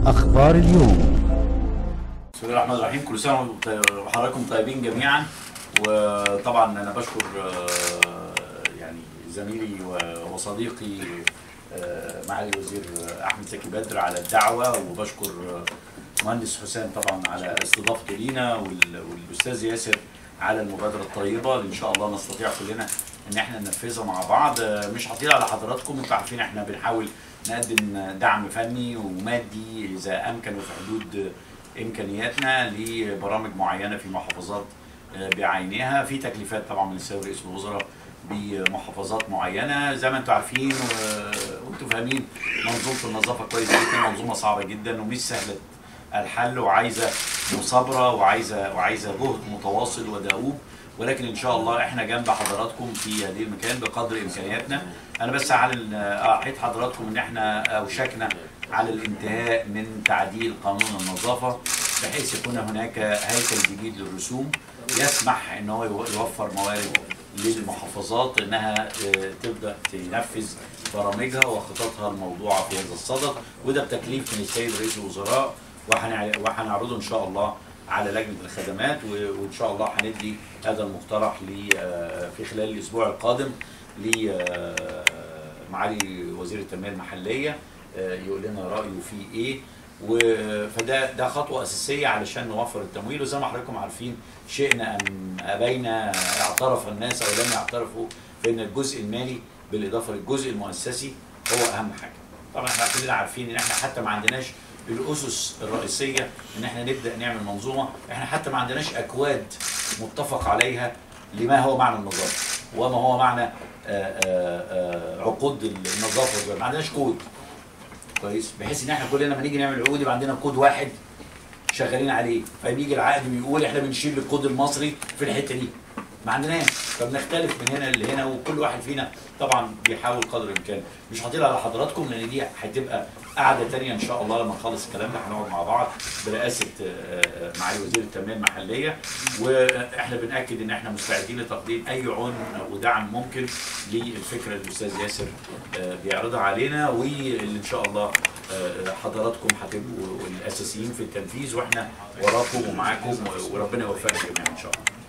أخبار اليوم بسم الله الرحمن الرحيم كل سنه وحضراتكم طيبين جميعا وطبعا انا بشكر آه، يعني زميلي و- وصديقي آه، معالي الوزير احمد زكي بدر على الدعوه وبشكر آه، مهندس حسام طبعا على استضافته لينا وال- والاستاذ ياسر على المبادره الطيبه اللي ان شاء الله نستطيع كلنا ان احنا ننفذها مع بعض آه، مش هطيل على حضراتكم انتوا عارفين احنا بنحاول نقدم دعم فني ومادي اذا امكن وفي حدود امكانياتنا لبرامج معينه في محافظات آه، بعينها في تكليفات طبعا من السيد رئيس الوزراء بمحافظات معينه زي ما انتم عارفين و- وانتم فاهمين منظومه النظافه كويس جدا منظومه صعبه جدا ومش سهله الحل وعايزه مثابره وعايزه وعايزه جهد متواصل ودؤوب ولكن ان شاء الله احنا جنب حضراتكم في هذه المكان بقدر امكانياتنا انا بس اعلن احيط حضراتكم ان احنا اوشكنا على الانتهاء من تعديل قانون النظافه بحيث يكون هناك هيكل جديد للرسوم يسمح ان هو يوفر موارد للمحافظات انها آه، تبدا تنفذ برامجها وخططها الموضوعه في هذا الصدد وده بتكليف من السيد رئيس الوزراء وهنع- وهنعرضه ان شاء الله على لجنه الخدمات و- وان شاء الله هندي هذا المقترح ل- آه، في خلال الاسبوع القادم لمعالي وزير التنميه المحليه آه، يقول لنا رايه فيه ايه و- فده ده خطوه اساسيه علشان نوفر التمويل وزي ما حضراتكم عارفين شئنا ام ابينا اعترف الناس او لم يعترفوا بان الجزء المالي بالاضافه للجزء المؤسسي هو اهم حاجه. طبعا احنا كلنا عارفين ان احنا حتى ما عندناش الاسس الرئيسيه ان احنا نبدا نعمل منظومه، احنا حتى ما عندناش اكواد متفق عليها لما هو معنى النظافه وما هو معنى آه، آه، آه، عقود النظافه ما عندناش كود كويس بحيث ان احنا كلنا لما نيجي نعمل عقود يبقى عندنا كود واحد شغالين عليه فبيجي العقد بيقول احنا بنشيل الكود المصري في الحته دي ما عندناش فبنختلف من هنا لهنا وكل واحد فينا طبعا بيحاول قدر الامكان مش هطيل على حضراتكم لان دي هتبقى قعده تانية ان شاء الله لما نخلص الكلام ده هنقعد مع بعض برئاسه آه، آه، معالي وزير التنميه المحليه واحنا بناكد ان احنا مستعدين لتقديم اي عون ودعم ممكن للفكره اللي الاستاذ ياسر آه، بيعرضها علينا واللي ان شاء الله آه، حضراتكم هتبقوا الاساسيين في التنفيذ واحنا وراكم ومعاكم وربنا يوفقنا جميعا ان شاء الله